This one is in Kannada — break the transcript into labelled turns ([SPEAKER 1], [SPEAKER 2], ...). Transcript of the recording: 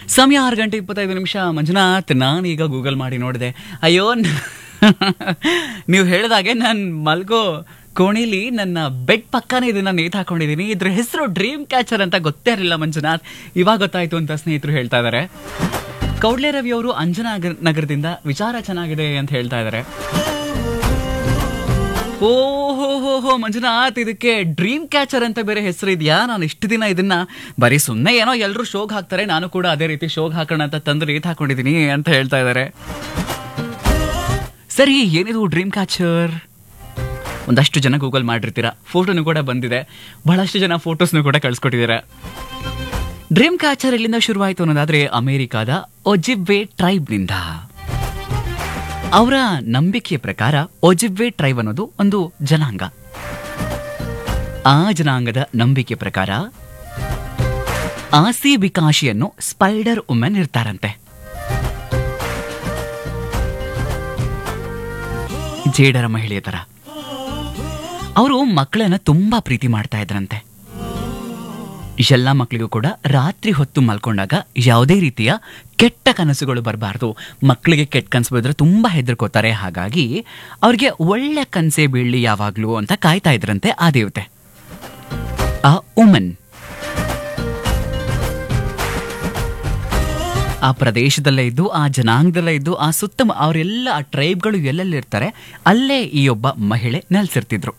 [SPEAKER 1] ಸಮಯ ಆರು ಗಂಟೆ ಇಪ್ಪತ್ತೈದು ನಿಮಿಷ ಮಂಜುನಾಥ್ ನಾನು ಈಗ ಗೂಗಲ್ ಮಾಡಿ ನೋಡಿದೆ ಅಯ್ಯೋ ನೀವು ಹೇಳಿದಾಗೆ ನಾನು ಮಲ್ಗೋ ಕೋಣಿಲಿ ನನ್ನ ಬೆಡ್ ಪಕ್ಕನೇ ಇದನ್ನ ನೇತು ಹಾಕೊಂಡಿದ್ದೀನಿ ಇದ್ರ ಹೆಸರು ಡ್ರೀಮ್ ಕ್ಯಾಚರ್ ಅಂತ ಗೊತ್ತೇ ಇರಲಿಲ್ಲ ಮಂಜುನಾಥ್ ಇವಾಗ ಗೊತ್ತಾಯ್ತು ಅಂತ ಸ್ನೇಹಿತರು ಹೇಳ್ತಾ ಇದ್ದಾರೆ ಕೌಡ್ಲೆ ರವಿ ಅವರು ಅಂಜನಾ ನಗರದಿಂದ ವಿಚಾರ ಚೆನ್ನಾಗಿದೆ ಅಂತ ಹೇಳ್ತಾ ಇದ್ದಾರೆ ಓ ಹೋ ಹೋ ಹೋ ಮಂಜುನಾಥ್ ಇದಕ್ಕೆ ಡ್ರೀಮ್ ಕ್ಯಾಚರ್ ಅಂತ ಬೇರೆ ಹೆಸರು ಇದೆಯಾ ನಾನು ಇಷ್ಟು ದಿನ ಇದನ್ನ ಬರೀ ಸುಮ್ಮನೆ ಏನೋ ಎಲ್ಲರೂ ಶೋಗ್ ಹಾಕ್ತಾರೆ ನಾನು ಕೂಡ ಅದೇ ರೀತಿ ಶೋಗ್ ಹಾಕೋಣ ಅಂತ ತಂದು ರೀತ್ ಹಾಕೊಂಡಿದ್ದೀನಿ ಅಂತ ಹೇಳ್ತಾ ಇದ್ದಾರೆ ಸರಿ ಏನಿದು ಡ್ರೀಮ್ ಕ್ಯಾಚರ್ ಒಂದಷ್ಟು ಜನ ಗೂಗಲ್ ಮಾಡಿರ್ತೀರಾ ಫೋಟೋನು ಕೂಡ ಬಂದಿದೆ ಬಹಳಷ್ಟು ಜನ ಫೋಟೋಸ್ನು ಕೂಡ ಕಳ್ಸಿಕೊಟ್ಟಿದ್ದೀರಾ ಡ್ರೀಮ್ ಕ್ಯಾಚರ್ ಎಲ್ಲಿಂದ ಶುರುವಾಯಿತು ಅನ್ನೋದಾದ್ರೆ ಅಮೆರಿಕಾದ ಒಜಿಬ್ವೆ ಟ್ರೈಬ್ನಿಂದ ಅವರ ನಂಬಿಕೆಯ ಪ್ರಕಾರ ಒಜಿಬ್ವೆ ಟ್ರೈಬ್ ಅನ್ನೋದು ಒಂದು ಜನಾಂಗ ಆ ಜನಾಂಗದ ನಂಬಿಕೆ ಪ್ರಕಾರ ಆಸಿ ಬಿಕಾಶಿಯನ್ನು ಸ್ಪೈಡರ್ ಉಮೆನ್ ಇರ್ತಾರಂತೆ ಜೇಡರ ಮಹಿಳೆಯ ತರ ಅವರು ಮಕ್ಕಳನ್ನ ತುಂಬಾ ಪ್ರೀತಿ ಮಾಡ್ತಾ ಇದ್ರಂತೆ ಎಲ್ಲ ಮಕ್ಕಳಿಗೂ ಕೂಡ ರಾತ್ರಿ ಹೊತ್ತು ಮಲ್ಕೊಂಡಾಗ ಯಾವುದೇ ರೀತಿಯ ಕೆಟ್ಟ ಕನಸುಗಳು ಬರಬಾರ್ದು ಮಕ್ಕಳಿಗೆ ಕೆಟ್ಟ ಕನಸು ಬಿದ್ರೆ ತುಂಬಾ ಹೆದರ್ಕೋತಾರೆ ಹಾಗಾಗಿ ಅವ್ರಿಗೆ ಒಳ್ಳೆ ಕನಸೇ ಬೀಳಲಿ ಯಾವಾಗ್ಲೂ ಅಂತ ಕಾಯ್ತಾ ಇದ್ರಂತೆ ಆ ದೇವತೆ ಆ ಉಮನ್ ಆ ಪ್ರದೇಶದಲ್ಲೇ ಇದ್ದು ಆ ಜನಾಂಗದಲ್ಲೇ ಇದ್ದು ಆ ಸುತ್ತಮ ಅವರೆಲ್ಲ ಆ ಟ್ರೈಬ್ಗಳು ಎಲ್ಲೆಲ್ಲಿರ್ತಾರೆ ಅಲ್ಲೇ ಈ ಒಬ್ಬ ಮಹಿಳೆ ನೆಲೆಸಿರ್ತಿದ್ರು